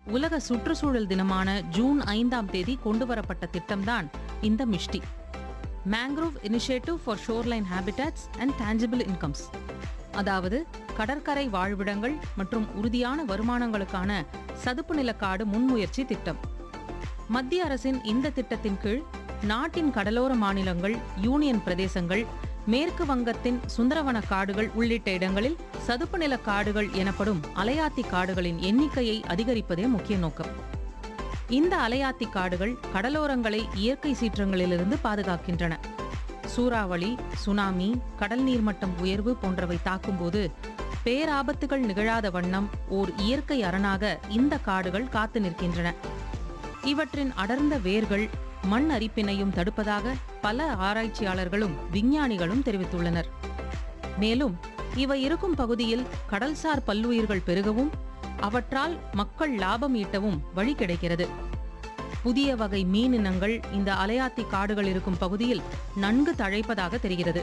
உலக சுற்றுச்சூழல் தினமான ஜூன் ஐந்தாம் தேதி கொண்டுவரப்பட்ட திட்டம்தான் இந்த MISHTI mangrove initiative for shoreline habitats and tangible incomes அதாவது கடற்கரை வாழ்விடங்கள் மற்றும் உறுதியான வருமானங்களுக்கான சதுப்பு நிலக்காடு முன்முயற்சி திட்டம் மத்திய அரசின் இந்த திட்டத்தின் கீழ் நாட்டின் கடலோர மாநிலங்கள் யூனியன் பிரதேசங்கள் மேற்கு வங்கத்தின் சுந்தரவன காடுகள் உள்ளிட்ட இடங்களில் சதுப்பு நில காடுகள் எனப்படும் அலையாத்தி காடுகளின் எண்ணிக்கையை அதிகரிப்பதே முக்கிய நோக்கம் இந்த அலையாத்தி காடுகள் கடலோரங்களை இயற்கை சீற்றங்களிலிருந்து பாதுகாக்கின்றன சூறாவளி சுனாமி கடல் நீர்மட்டம் உயர்வு போன்றவை தாக்கும்போது பேராபத்துகள் நிகழாத வண்ணம் ஓர் இயற்கை அரணாக இந்த காடுகள் காத்து நிற்கின்றன இவற்றின் அடர்ந்த வேர்கள் மண் அரிப்பினையும் தடுப்பதாக பல ஆராய்ச்சியாளர்களும் விஞ்ஞானிகளும் தெரிவித்துள்ளனர் மேலும் இவை இருக்கும் பகுதியில் கடல்சார் பல்லுயிர்கள் பெருகவும் அவற்றால் மக்கள் லாபம் ஈட்டவும் வழி கிடைக்கிறது புதிய வகை மீன் இனங்கள் இந்த அலையாத்தி காடுகள் இருக்கும் பகுதியில் நன்கு தழைப்பதாக தெரிகிறது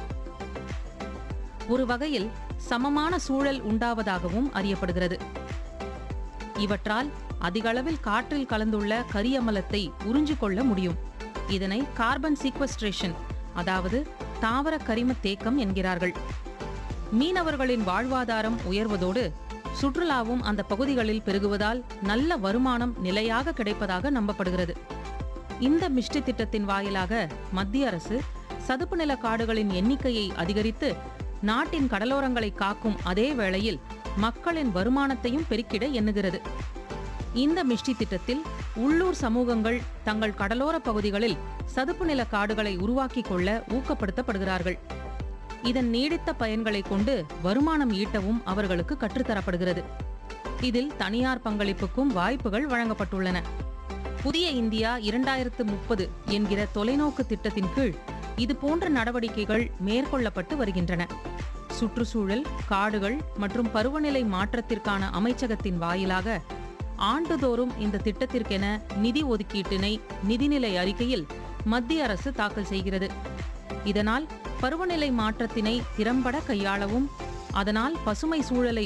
ஒரு வகையில் சமமான சூழல் உண்டாவதாகவும் அறியப்படுகிறது இவற்றால் அதிகளவில் காற்றில் கலந்துள்ள கரியமலத்தை உறிஞ்சிக் கொள்ள முடியும் இதனை கார்பன் சீக்வஸ்ட்ரேஷன் அதாவது தாவர கரிம தேக்கம் என்கிறார்கள் மீனவர்களின் வாழ்வாதாரம் உயர்வதோடு சுற்றுலாவும் அந்த பகுதிகளில் பெருகுவதால் நல்ல வருமானம் நிலையாக கிடைப்பதாக நம்பப்படுகிறது இந்த மிஷ்டி திட்டத்தின் வாயிலாக மத்திய அரசு சதுப்பு நில காடுகளின் எண்ணிக்கையை அதிகரித்து நாட்டின் கடலோரங்களை காக்கும் அதே வேளையில் மக்களின் வருமானத்தையும் பெருக்கிட எண்ணுகிறது இந்த மிஷ்டி திட்டத்தில் உள்ளூர் சமூகங்கள் தங்கள் கடலோர பகுதிகளில் சதுப்பு நில காடுகளை உருவாக்கிக் கொள்ள ஊக்கப்படுத்தப்படுகிறார்கள் இதன் நீடித்த பயன்களை கொண்டு வருமானம் ஈட்டவும் அவர்களுக்கு கற்றுத்தரப்படுகிறது இதில் தனியார் பங்களிப்புக்கும் வாய்ப்புகள் வழங்கப்பட்டுள்ளன புதிய இந்தியா இரண்டாயிரத்து முப்பது என்கிற தொலைநோக்கு திட்டத்தின் கீழ் இது போன்ற நடவடிக்கைகள் மேற்கொள்ளப்பட்டு வருகின்றன சுற்றுச்சூழல் காடுகள் மற்றும் பருவநிலை மாற்றத்திற்கான அமைச்சகத்தின் வாயிலாக ஆண்டுதோறும் இந்த திட்டத்திற்கென நிதி ஒதுக்கீட்டினை நிதிநிலை அறிக்கையில் மத்திய அரசு தாக்கல் செய்கிறது இதனால் பருவநிலை மாற்றத்தினை திறம்பட கையாளவும் அதனால் பசுமை சூழலை